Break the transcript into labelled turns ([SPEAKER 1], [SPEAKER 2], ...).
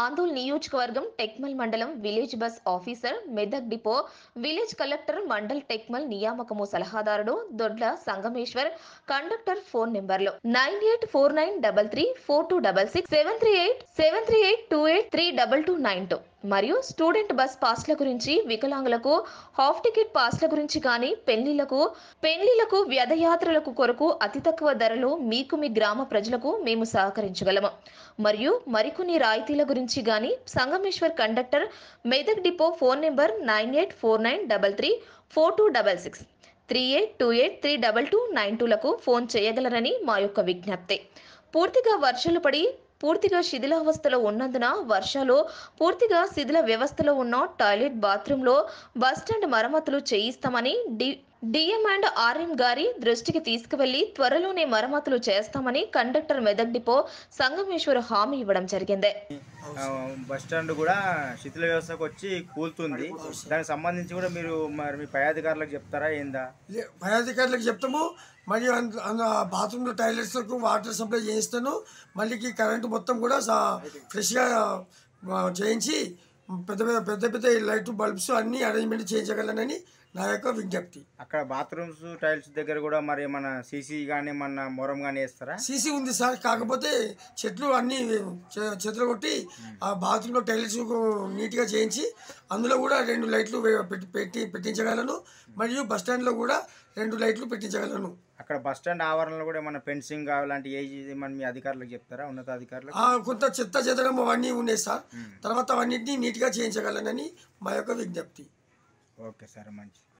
[SPEAKER 1] ఆందోళ్ నియోజకవర్గం టెక్మల్ మండలం village bus officer Medak depot village collector mandal Tekmal నియామకము సలహాదారుడు దొడ్ల సంగమేశ్వర్ కండక్టర్ ఫోన్ నెంబర్లు nine eight four nine double three four two double six seven three eight seven three eight two eight three double two nine two మరియు student bus పాస్ల గురించి వికలాంగులకు half ticket పాస్ల గురించి కానీ పెళ్లిళ్లకు పెళ్లిళ్లకు వ్యధయాత్రలకు కొరకు అతి తక్కువ ధరలో మీకు మీ గ్రామ ప్రజలకు మేము సహకరించగలము మరియు మరికొన్ని రాయితీల గురించి గాని Sangameshwar conductor Medak depot phone number nine eight four nine double three four two double six three eight two eight three double two nine టూలకు ఫోన్ చేయగలరని మా యొక్క విజ్ఞప్తి పూర్తిగా వర్షాలు పడి పూర్తిగా శిథిలావస్థలో ఉన్నందున వర్షాలు పూర్తిగా శిథిల వ్యవస్థలో ఉన్న టాయిలెట్ బాత్రూంలో బస్టాండ్ మరమ్మతులు చేయిస్తామని డి డిఎం అండ్ ఆర్ఎం గారి దృష్టికి తీసుకువెళ్లి త్వరలోనే మరమ్మతులు చేస్తామని కండక్టర్ మెదక్ డిపో సంగమేశ్వర హామీ ఇవ్వడం జరిగింది
[SPEAKER 2] ఆ, బస్ స్టాండ్ కూడా శిథిల వ్యవస్థకు వచ్చి కూలుతుంది దానికి సంబంధించి కూడా మీరు మరి మీ పై అధికారులకు చెప్తారా ఏందా
[SPEAKER 3] లే- పై అధికారులకు చెప్తాము మరియు అంద- అంద బాత్రూంలో టాయిలెట్స్లకు వాటర్ సప్లై చేయిస్తాను మళ్ళీ ఈ కరెంటు మొత్తం కూడా సా- ఫ్రెష్గా ఆ, చేయించి పెద్ద పెద్ద పెద్ద పెద్ద లైట్ బల్బ్స్ అన్నీ అరేంజ్మెంట్ చేయించగలనని నా యొక్క విజ్ఞప్తి
[SPEAKER 2] అక్కడ బాత్రూమ్స్ టైల్స్ దగ్గర కూడా మరి మన సీసీ కానీ మన మొరం కానీ వేస్తారా
[SPEAKER 3] సీసీ ఉంది సార్ కాకపోతే చెట్లు అన్నీ చె- చెట్లు కొట్టి ఆ బాత్రూంలో టైలెట్స్ నీట్గా చేయించి అందులో కూడా రెండు లైట్లు వే- పెట్టి పెట్టి పెట్టించగలను మరియు బస్ స్టాండ్లో కూడా రెండు లైట్లు పెట్టించగలను
[SPEAKER 2] అక్కడ బస్ స్టాండ్ ఆవరణలో కూడా మన ఫెన్సింగ్ అలాంటి ఏ మన మీ అధికారులకు చెప్తారా ఉన్నతాధికారులకు
[SPEAKER 3] ఆ, కొంత చెత్త చెదరం అవన్నీ ఉన్నాయి సార్ తర్వాత అవన్నింటినీ నీట్గా చేయించగలనని మా యొక్క విజ్ఞప్తి
[SPEAKER 2] ఓకే సార్ మంచి